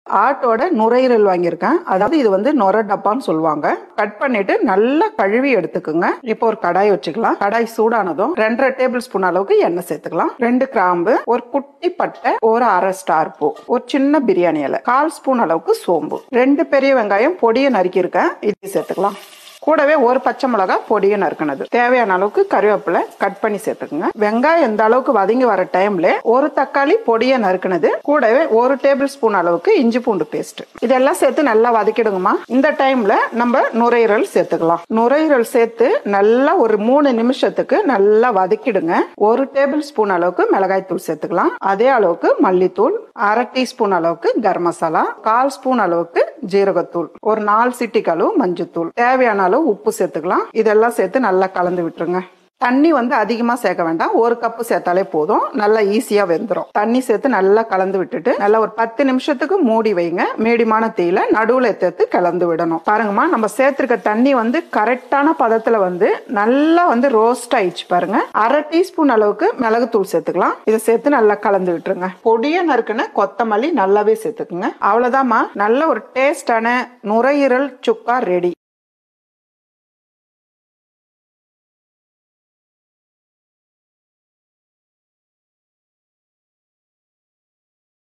ஆட்டோட நுரையீரல் வாங்கியிருக்கேன் அதாவது இது வந்து நுர டப்பான்னு சொல்லுவாங்க கட் பண்ணிட்டு நல்லா கழுவி எடுத்துக்கோங்க இப்போ ஒரு கடாய் வச்சுக்கலாம் கடாய் சூடானதும் ரெண்டரை டேபிள் ஸ்பூன் அளவுக்கு எண்ணெய் சேர்த்துக்கலாம் ரெண்டு கிராம்பு ஒரு குட்டி பட்டை ஒரு அரை ஸ்டார் பூ ஒரு சின்ன பிரியாணி இலை கால் ஸ்பூன் அளவுக்கு சோம்பு ரெண்டு பெரிய வெங்காயம் பொடியை நறுக்கியிருக்கேன் இது சேர்த்துக்கலாம் கூடவே ஒரு பச்சை மிளகா பொடியை நறுக்கினது தேவையான அளவுக்கு கருவேப்பிலை கட் பண்ணி சேர்த்துக்குங்க வெங்காயம் இந்த அளவுக்கு வதங்கி வர டைம்ல ஒரு தக்காளி பொடியை நறுக்கினது கூடவே ஒரு டேபிள் ஸ்பூன் அளவுக்கு இஞ்சி பூண்டு பேஸ்ட் இதெல்லாம் சேர்த்து நல்லா வதக்கிடுங்கம்மா இந்த டைம்ல நம்ம நுரையீரல் சேர்த்துக்கலாம் நுரையீரல் சேர்த்து நல்லா ஒரு மூணு நிமிஷத்துக்கு நல்லா வதக்கிடுங்க ஒரு டேபிள் ஸ்பூன் அளவுக்கு மிளகாய் தூள் சேர்த்துக்கலாம் அதே அளவுக்கு மல்லித்தூள் அரை டீஸ்பூன் அளவுக்கு கரம் மசாலா கால் ஸ்பூன் அளவுக்கு ஜீரகத்தூள் ஒரு நாலு சிட்டிக்கு அளவு மஞ்சத்தூள் தேவையான அளவு உப்பு சேர்த்துக்கலாம் இதெல்லாம் சேர்த்து நல்லா கலந்து விட்டுருங்க தண்ணி வந்து அதிகமா சேர்க்க வேண்டாம் ஒரு கப்பு சேர்த்தாலே போதும் நல்லா ஈஸியா வெந்துடும் தண்ணி சேர்த்து நல்லா கலந்து விட்டுட்டு நல்லா ஒரு பத்து நிமிஷத்துக்கு மூடி வைங்க மீடியமான தீயில நடுவுல சேர்த்து கலந்து விடணும் பாருங்கம்மா நம்ம சேர்த்திருக்க தண்ணி வந்து கரெக்டான பதத்துல வந்து நல்லா வந்து ரோஸ்ட் ஆயிடுச்சு பாருங்க அரை டீஸ்பூன் அளவுக்கு மிளகுத்தூள் சேர்த்துக்கலாம் இதை சேர்த்து நல்லா கலந்து விட்டுருங்க பொடிய நறுக்குன்னு கொத்தமல்லி நல்லாவே சேர்த்துக்குங்க அவ்வளவுதாம்மா நல்ல ஒரு டேஸ்டான நுரையீரல் சுக்கா ரெடி